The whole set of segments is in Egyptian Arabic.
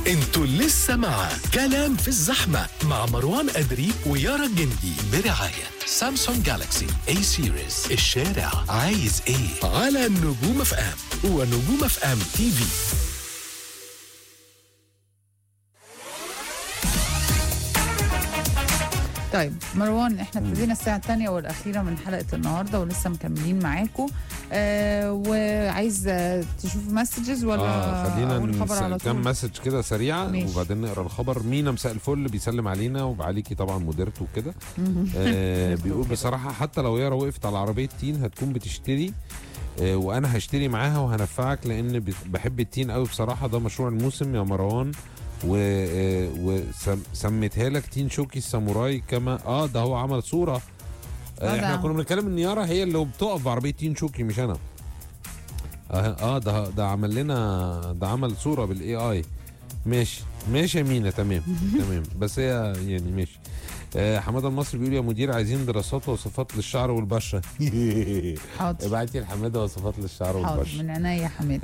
انتوا لسه مع كلام في الزحمة مع مروان أدري ويارا الجندي برعاية سامسونج جالاكسي اي سيريز الشارع عايز ايه على نجوم اف ام ونجوم اف ام تي في طيب مروان احنا ابتدينا الساعة الثانية والأخيرة من حلقة النهاردة ولسه مكملين معاكم آه وعايز آه، تشوف مسجز ولا اه خلينا أقول الخبر على نس... كم طول مسج كده سريعه ماشي. وبعدين نقرا الخبر مينا مساء الفل بيسلم علينا وعليكي طبعا مديرته وكده آه بيقول بصراحه حتى لو يارا وقفت على عربيه تين هتكون بتشتري آه وانا هشتري معاها وهنفعك لان ب- بحب التين قوي بصراحه ده مشروع الموسم يا مروان و آه، وسميتها لك تين شوكي الساموراي كما اه ده هو عمل صوره آه، آه احنا ده. كنا بنتكلم ان يارا هي اللي بتقف بعربيه تين شوكي مش انا اه, آه ده ده عمل لنا ده عمل صوره بالاي اي ماشي ماشي يا مينا تمام تمام بس هي يعني ماشي آه حماده المصري بيقول يا مدير عايزين دراسات ووصفات للشعر والبشره حاضر ابعتي لحماده وصفات للشعر حاضر والبشره من عينيا يا حماد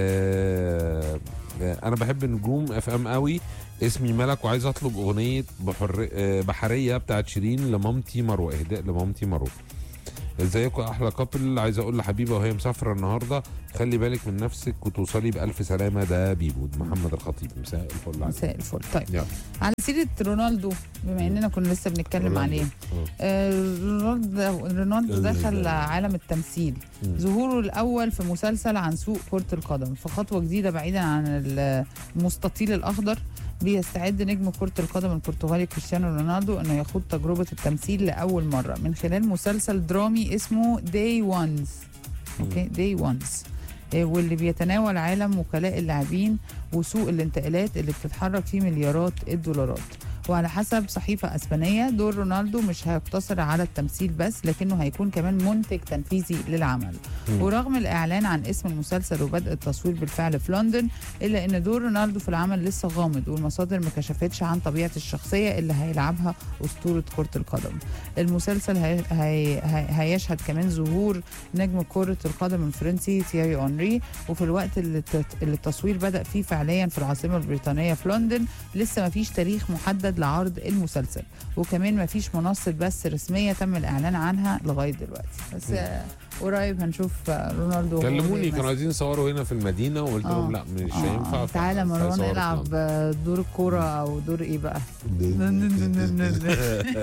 آه آه، انا بحب نجوم اف ام قوي اسمي ملك وعايز اطلب اغنيه بحر آه، بحريه بتاعت شيرين لمامتي مروه اهداء لمامتي مروه ازيكم احلى كابل عايز اقول لحبيبه وهي مسافره النهارده خلي بالك من نفسك وتوصلي بالف سلامه ده بيبو ده محمد الخطيب مساء الفل عليك مساء الفل طيب يلا. على سيرة رونالدو بما اننا كنا لسه بنتكلم رونالدو. عليه آه. آه، رونالدو رونالدو دخل عالم التمثيل مم. ظهوره الاول في مسلسل عن سوق كرة القدم في خطوة جديدة بعيدا عن المستطيل الاخضر بيستعد نجم كرة القدم البرتغالي كريستيانو رونالدو انه يخوض تجربة التمثيل لأول مرة من خلال مسلسل درامي اسمه داي وانز اوكي داي وانز واللي بيتناول عالم وكلاء اللاعبين وسوق الانتقالات اللي بتتحرك فيه مليارات الدولارات وعلى حسب صحيفة أسبانية دور رونالدو مش هيقتصر على التمثيل بس لكنه هيكون كمان منتج تنفيذي للعمل مم. ورغم الإعلان عن اسم المسلسل وبدء التصوير بالفعل في لندن إلا أن دور رونالدو في العمل لسه غامض والمصادر ما كشفتش عن طبيعة الشخصية اللي هيلعبها أسطورة كرة القدم المسلسل هي هي هي هيشهد كمان ظهور نجم كرة القدم الفرنسي تياري أونري وفي الوقت اللي الت- اللي التصوير بدأ فيه فعليا في العاصمة البريطانية في لندن لسه ما فيش تاريخ محدد لعرض المسلسل وكمان ما فيش منصة بس رسمية تم الإعلان عنها لغاية دلوقتي بس آه، قريب هنشوف آه، رونالدو وهو كلموني بيمثل. كانوا عايزين يصوروا هنا في المدينه وقلت آه. لهم لا مش آه، هينفع تعالى مروان فهصوروا العب في آه، دور الكورة أو دور إيه بقى لندن.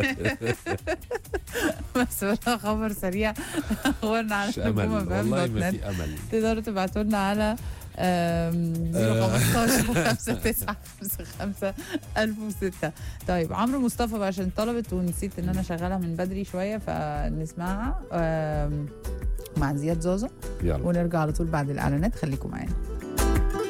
بس ولا خبر سريع اخبارنا على مش امل نجوم فام والله دوت ما نت في امل تقدروا تبعتوا لنا على آم، 015 59 55 1006 طيب عمرو مصطفى بقى عشان طلبت ونسيت ان انا شغاله من بدري شويه فنسمعها آم، مع زياد زازا يلا ونرجع على طول بعد الاعلانات خليكم معانا